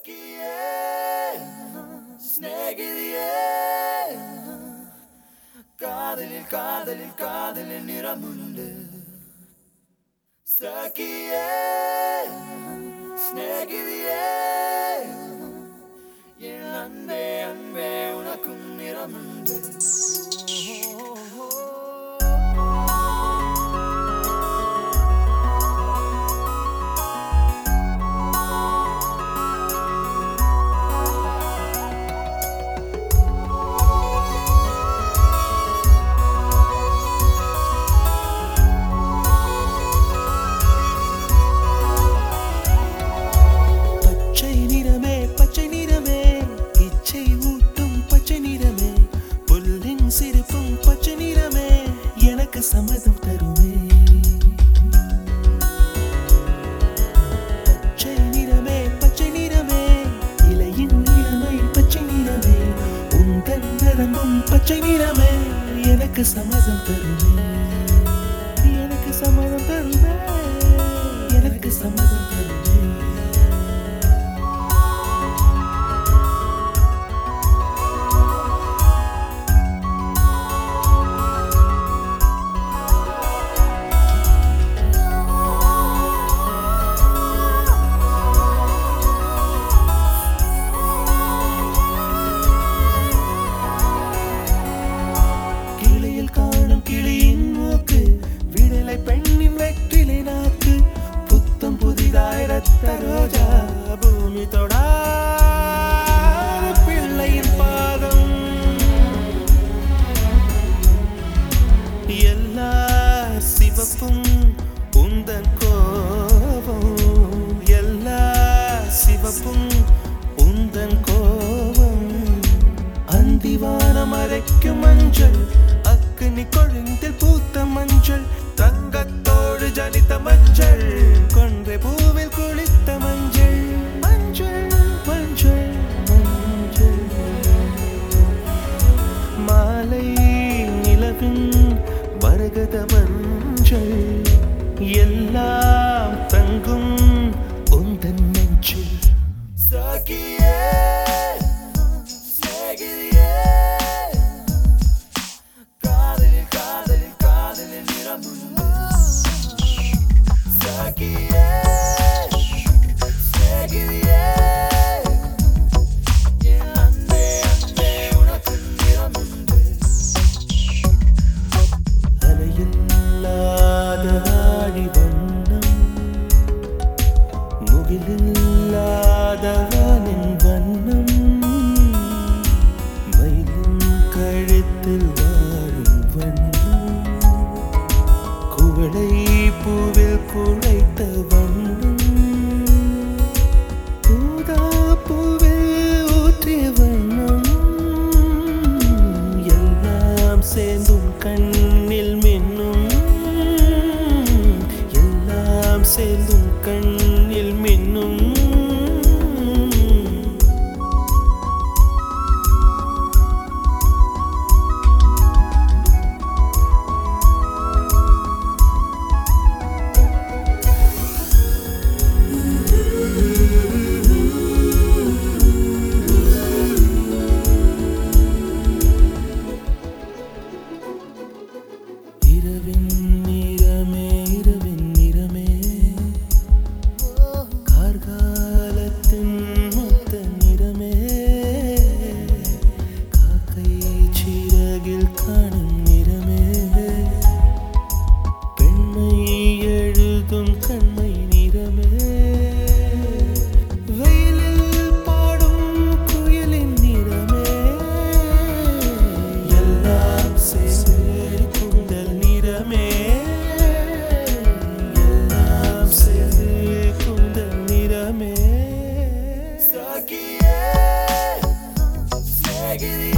സഖിയേ സ്നേഹിതിയേ കാതലിൽ കാതലിൽ കാതലിൽ നിറമുണ്ട് സഖിയേ സ്നേഹിതിയേ என் அன்பே அன்பே உனக்கும் நிறமுண்டு பச்சை நிறமே பச்சை நிறமே இச்சை ஊட்டும் பச்சை நிறமே புல்லின் சிரிப்பும் பச்சை நிறமே எனக்கு சம்மதம் தருமே பச்சை நிறமே பச்சை நிறமே இலையின் நிறமை பச்சை நிறமே உந்தன் நரம்பும் பச்சை நிறமே எனக்கு சம்மதம் தருமே எனக்கு சம்மதம் தருமே எனக்கு சம்மதம் தருமே கிளியில் காணும் கிளியின் மூக்கு விடலை பெண்ணின் வெற்றிலை நாக்கு புத்தம் புதிதாய் ரத்த ரோஜா பூமி தொடா பிள்ளையின் பாதம் எல்லா சிவப்பும் உந்தன் கோபம் எல்லா சிவப்பும் உந்தன் கோபம் அந்திவானம் அரைக்கும் மஞ்சள் அக்கினி கொழுந்தில் பூத்த மஞ்சள் தங்கத்தோடு ஜனித்த மஞ்சள் கொன்றை பூவில் குளித்த மஞ்சள் மஞ்சள் மஞ்சள் மஞ்சள் மாலை நிலவின் மரகத மஞ்சள் எல்லாம் தங்கும் உந்தன் நெஞ்சில் സഖിയേ സ്നേഹിതിയേ കാതലിൽ കാതലിൽ കാതലിൽ നിറമുണ്ട് സഖിയേ സ്നേഹിതിയേ എൻ അன்பே അன்பே உனக்கும் நிறமுண்டு அலையில்லாத ஆடி வண்ணம் முகிலில்லாத வானின் வண்ணம் மயிலின் கழுத்தில் வாழும் வண்ணம் குவளை பூவில் குழைத்த வண்ணம் ஊதா பூவில் ஊற்றிய வண்ணம் எல்லாம் சேர்ந்தும் கண்ணில் மின்னும் எல்லாம் சேர்ந்தும் கண்ணில் மின்னும் இரவின் நிறமே இரவின் நிறமே கார்காலத்தின் மொத்த நிறமே காக்கை சிறகில் காணும் நிறமே பெண்மை எழுதும் கண்மை நிறமே வெயிலில் பாடும் குயிலின் நிறமே எல்லாம் சேர்ந்து குந்தல் நிறமே எல்லாம் சேர்ந்து குந்தல் நிறமே സഖിയേ സ്നേഹിതിയേ